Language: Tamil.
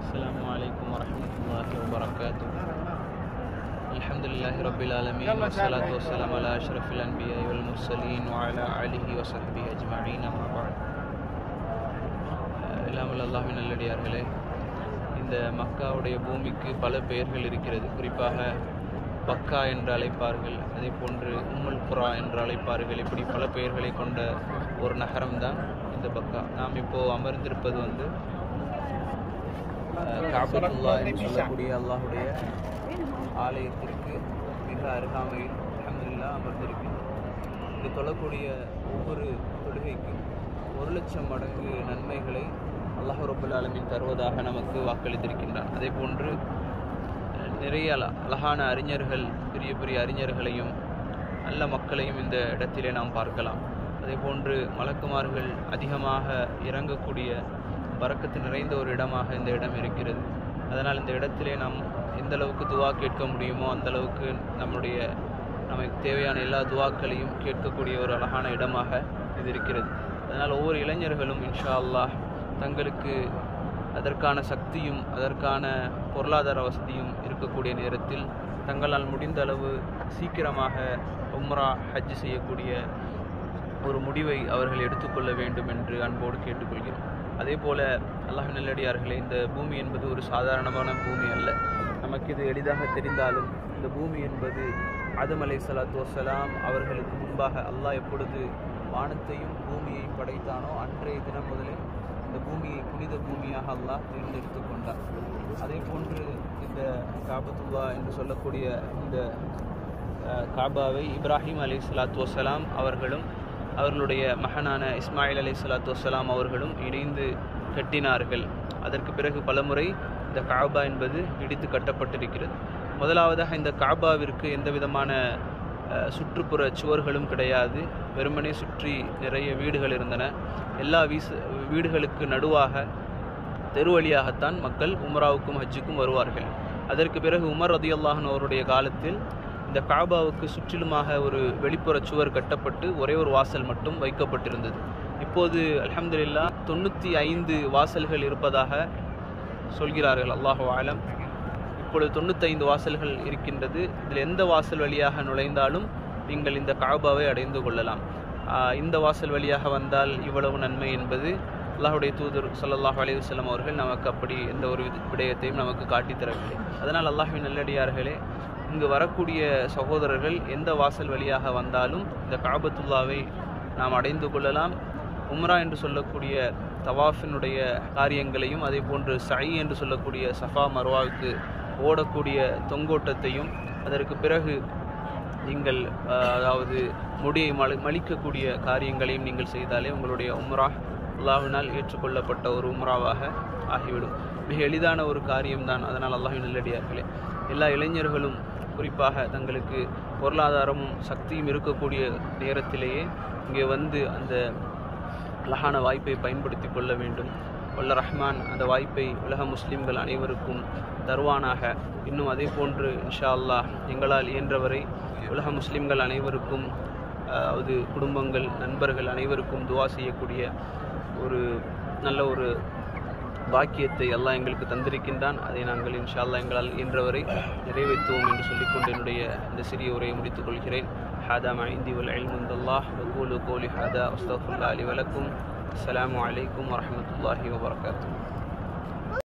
السلام عليكم ورحمة الله وبركاته الحمد لله رب العالمين والصلاة والسلام على أشرف الأنبياء والمرسلين وعلى آله وصحبه أجمعين أما بعد இல்லாமல் அல்லாஹின் நல்லடியார்களே இந்த மக்காவுடைய பூமிக்கு பல பெயர்கள் இருக்கிறது குறிப்பாக பக்கா என்று அழைப்பார்கள் அதே போன்று உம்முல் குரா என்று அழைப்பார்கள் இப்படி பல பெயர்களை கொண்ட ஒரு நகரம்தான் இந்த பக்கா நாம் இப்போ அமர்ந்திருப்பது வந்து அஹ், காபத்துல்லா என்று சொல்லக்கூடிய அல்லாஹுடைய ஆலயத்திற்கு மிக அருகாமையில் அல்ஹம்துலில்லாஹ் அமர்ந்திருக்கின்றோம் இங்கு தொழக்கூடிய ஒவ்வொரு தொழுகைக்கும் ஒரு லட்சம் மடங்கு நன்மைகளை அல்லாஹ் ரபுல் ஆலமீன் தருவதாக நமக்கு வாக்களித்திருக்கின்றான் அதே போன்று அஹ், நிறைய அழ- அழகான அறிஞர்கள் பெரிய பெரிய அறிஞர்களையும் நல்ல மக்களையும் இந்த இடத்திலே நாம் பார்க்கலாம் அதே போன்று மலக்குமார்கள் அதிகமாக இறங்கக்கூடிய பறக்கத்து நிறைந்த ஒரு இடமாக இந்த இடம் இருக்கிறது அதனால் இந்த இடத்திலே நாம் எந்த அளவுக்கு துவா கேட்க முடியுமோ அந்த அளவுக்கு நம்முடைய நமக்கு தேவையான எல்லா துவாக்களையும் கேட்கக்கூடிய ஒரு அழகான இடமாக இது இருக்கிறது அதனால் ஒவ்வொரு இளைஞர்களும் இன்ஷா அல்லாஹ் தங்களுக்கு அதற்கான சக்தியும் அதற்கான பொருளாதார வசதியும் இருக்கக்கூடிய நேரத்தில் தங்களால் முடிந்த அளவு சீக்கிரமாக உம்ரா ஹஜ் செய்யக்கூடிய ஒரு முடிவை அவர்கள் எடுத்துக்கொள்ள வேண்டும் என்று அன்போடு கேட்டுக்கொள்கிறோம் அதே போல அல்லாஹ் நல்லடியார்களே இந்த பூமி என்பது ஒரு சாதாரணமான பூமி அல்ல நமக்கு இது எளிதாக தெரிந்தாலும் இந்த பூமி என்பது ஆதம் அலை சலாத்து வசலாம் அவர்களுக்கு முன்பாக அல்லாஹ் எப்பொழுது வானத்தையும் பூமியையும் படைத்தானோ அன்றைய தினம் முதலே இந்த பூமியை புனித பூமியாக அல்லாஹ் தேர்ந்தெடுத்து கொண்டார் அதே போன்று இந்த காபத்துல்லா என்று சொல்லக்கூடிய இந்த அஹ், காபாவை இப்ராஹிம் அலை சலாத்து வசலாம் அவர்களும் அவர்களுடைய மகனான இஸ்மாயில் அலை சலாத்து வசலாம் அவர்களும் இணைந்து கட்டினார்கள் அதற்கு பிறகு பலமுறை இந்த காபா என்பது இடித்து கட்டப்பட்டிருக்கிறது முதலாவதாக இந்த காபாவிற்கு எந்த விதமான அஹ், சுற்றுப்புற சுவர்களும் கிடையாது வெறுமனே சுற்றி நிறைய வீடுகள் இருந்தன எல்லா வீச வீடுகளுக்கு நடுவாக தெரு வழியாகத்தான் மக்கள் உம்ராவுக்கும் ஹஜ்ஜுக்கும் வருவார்கள் அதற்கு பிறகு உமர் ரதியல்லாஹன் அவருடைய காலத்தில் இந்த காபாவுக்கு சுற்றிலுமாக ஒரு வெளிப்புற சுவர் கட்டப்பட்டு ஒரே ஒரு வாசல் மட்டும் வைக்கப்பட்டிருந்தது இப்போது அல்ஹம்துலில்லா தொண்ணூற்றி ஐந்து வாசல்கள் இருப்பதாக சொல்கிறார்கள் அல்லாஹு ஆலம் இப்பொழுது தொண்ணூத்தைந்து வாசல்கள் இருக்கின்றது இதில் எந்த வாசல் வழியாக நுழைந்தாலும் நீங்கள் இந்த காபாவை அடைந்து கொள்ளலாம் ஆஹ் இந்த வாசல் வழியாக வந்தால் இவ்வளவு நன்மை என்பது அல்லாஹுடைய தூதர் ஸல்லல்லாஹு அலைஹி வஸல்லம் அவர்கள் நமக்கு அப்படி எந்த ஒரு வித- விடயத்தையும் நமக்கு காட்டித் தரவில்லை அதனால் அல்லாஹ்வின் நல்லடியார்களே இங்கு வரக்கூடிய சகோதரர்கள் எந்த வாசல் வழியாக வந்தாலும் இந்த காபத்துல்லாவை நாம் அடைந்து கொள்ளலாம் உம்ரா என்று சொல்லக்கூடிய தவாஃபினுடைய காரியங்களையும் அதே போன்று சை என்று சொல்லக்கூடிய சஃபா மர்வாவுக்கு ஓடக்கூடிய தொங்கோட்டத்தையும் அதற்கு பிறகு நீங்கள் அஹ், அதாவது முடியை மலி மலிக்கக்கூடிய காரியங்களையும் நீங்கள் செய்தாலே உங்களுடைய உம்ரா அல்லாஹ்வினால் ஏற்றுக்கொள்ளப்பட்ட ஒரு உம்ராவாக ஆகிவிடும் மிக எளிதான ஒரு காரியம்தான் அதனால் அல்லாஹின் நல்லடியார்களே எல்லா இளைஞர்களும் குறிப்பாக தங்களுக்கு பொருளாதாரமும் சக்தியும் இருக்கக்கூடிய நேரத்திலேயே இங்கே வந்து அந்த அழகான வாய்ப்பை பயன்படுத்தி கொள்ள வேண்டும் வல்ல ரஹ்மான் அந்த வாய்ப்பை உலக முஸ்லிம்கள் அனைவருக்கும் தருவானாக இன்னும் அதே போன்று இன்ஷா அல்லாஹ் எங்களால் இயன்றவரை உலக முஸ்லிம்கள் அனைவருக்கும் அதாவது குடும்பங்கள் நண்பர்கள் அனைவருக்கும் துவா செய்யக்கூடிய ஒரு நல்ல ஒரு பாக்கியத்தை அல்லாஹ் எங்களுக்கு தந்திருக்கின்றான் அதை நாங்கள் இன்ஷா அல்லாஹ் எங்களால் இயன்றவரை நிறைவேற்றுவோம் என்று சொல்லிக்கொண்டு என்னுடைய இந்த சிறிய உரையை முடித்துக் கொள்கிறேன் ஹாதா மைந்தி வல் அல்முந்தல்லாஹ் வகூலு கோலி ஹாதா அஸ்தஃபுல்லா அலி வலக்கும் அஸ்ஸலாமு அலைக்கும் வரஹ்மத்துல்லாஹி வபரகாத்துஹு